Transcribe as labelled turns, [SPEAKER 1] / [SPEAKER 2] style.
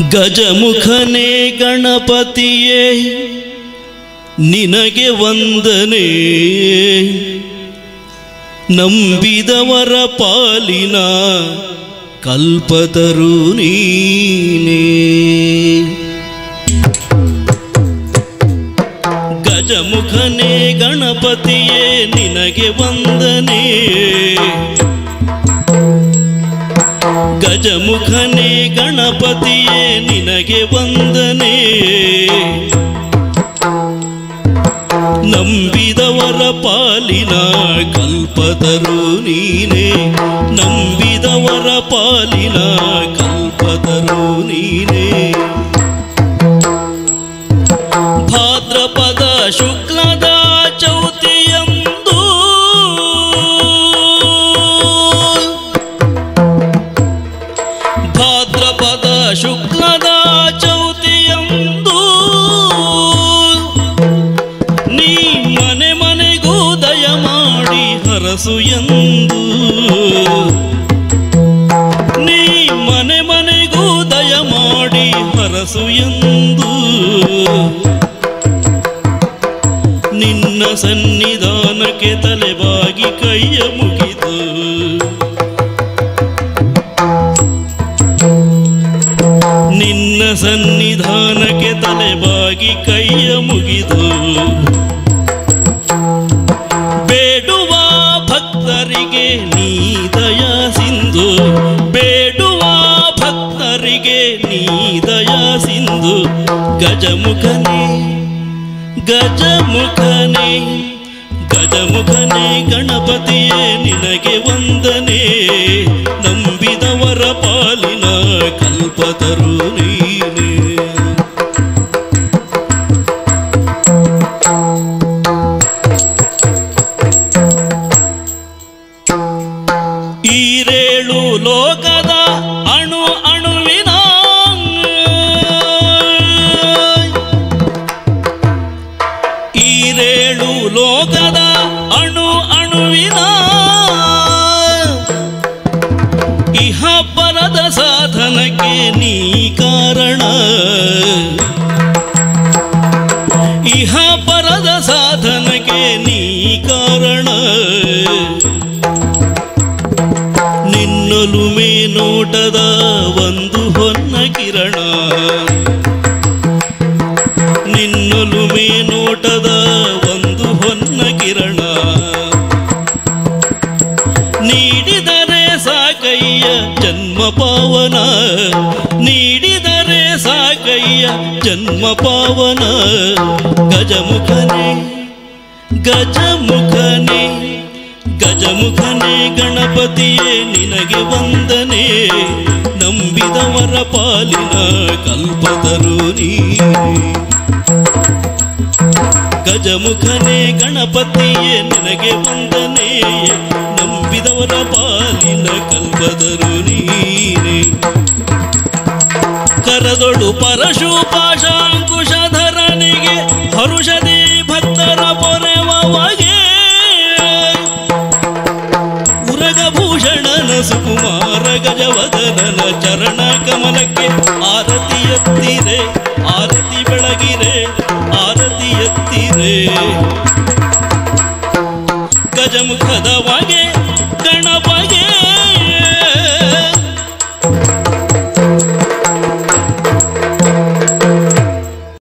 [SPEAKER 1] ಗಜಮುಖನೇ ಗಣಪತಿಯೇ ನಿನಗೆ ವಂದನೆ ನಂಬಿದವರ ಪಾಲಿನ ಕಲ್ಪತರು ನೀನೇ ಗಜಮುಖನೇ ಗಣಪತಿಯೇ ನಿನಗೆ ವಂದನೆ ಗಜಮುಖನೇ ಗಣಪತಿಯೇ ನಿನಗೆ ವಂದನೆ ನಂಬಿದವರ ಪಾಲಿನ ಕಲ್ಪತರು ನೀನೇ ನಂಬಿದವರ ಪಾಲಿನ ಕಲ್ಪತರು ನೀನೇ ಭಾದ್ರಪದ ಶುಕ್ಲದ ಚೌತಿಯಂದು ಭಾದ್ರಪದ ಶುಕ್ಲದ ಚೌತಿಯಂದು ನೀ ಮನೆ ಮನೆಗೂ ದಯ ಮಾಡಿ ಹರಸು ಎಂದು ನೀ ಮನೆ ಮನೆಗೂ ದಯ ಮಾಡಿ ಹರಸು ಎಂದು ನಿನ್ನ ಸನ್ನಿಧಾನಕ್ಕೆ ತಲೆಬಾಗಿ ಕೈಯ ಮುಗಿದು ನಿನ್ನ ಸನ್ನಿಧಾನಕ್ಕೆ ತಲೆಬಾಗಿ ಕೈಯ ಮುಗಿದು ಬೇಡುವ ಭಕ್ತರಿಗೆ ನೀ ದಯ ಸಿಂಧು ಬೇಡುವ ಭಕ್ತರಿಗೆ ನೀ ದಯ ಸಿಂಧು ಗಜಮುಖನೇ ಗಜಮುಖನೇ ಗಜಮುಖನೇ ಗಣಪತಿಯೇ ನಿನಗೆ ವಂದನೆ ನಂಬಿದವರ ಪಾಲಿನ ಕಲ್ಪತರು ನೀನೇ ಈರೇಳು ಲೋಕದ ಅಣು ಅಣುವಿನ ಈರೇಳು ಲೋಕದ ಅಣು ಅಣುವಿನ ಇಹ ಪರದ ಸಾಧನಕ್ಕೆ ನೀ ಕಾರಣ ಇಹ ಪರದ ಸಾಧನಕ್ಕೆ ನೀ ಕಾರಣ ನಿನ್ನೊಲುಮೆ ನೋಟದ ಒಂದು ಹೊನ್ನ ಕಿರಣ ನಿನ್ನೊಲುಮೆ ನೋಟದ ಒಂದು ಹೊನ್ನ ಕಿರಣ ನೀಡಿದರೆ ಸಾಕಯ್ಯ ಜನ್ಮ ಪಾವನ ನೀಡಿದರೆ ಸಾಕಯ್ಯ ಜನ್ಮ ಪಾವನ ಗಜಮುಖನೇ ಗಜಮುಖನೇ ಗಜಮುಖನೇ ಗಣಪತಿಯೇ ನಿನಗೆ ವಂದನೆ ನಂಬಿದವರ ಪಾಲಿನ ಕಲ್ಪತರು ನೀನೇ ಗಜಮುಖನೇ ಗಣಪತಿಯೇ ನಿನಗೆ ವಂದನೆ ನಂಬಿದವರ ಪಾಲಿನ ಕಲ್ಪದರು ನೀನೆ ಕರದೊಡು ಪರಶು ಪಾಶಾಂಕುಶಧರನಿಗೆ ಹರುಷದಿ ಭಕ್ತರ ಪೊರೆವಗೆ ಉರಗಭೂಷಣನ ಸುಕುಮಾರ ಗಜವದನನ ಚರಣ ಕಮಲಕ್ಕೆ ಆರತಿ ಎತ್ತಿರೆ ಆರತಿ ಬೆಳಗಿರೆ ಆರತಿ ಎತ್ತಿರೆ ಗಜಮುಖದ ವಾಗೆ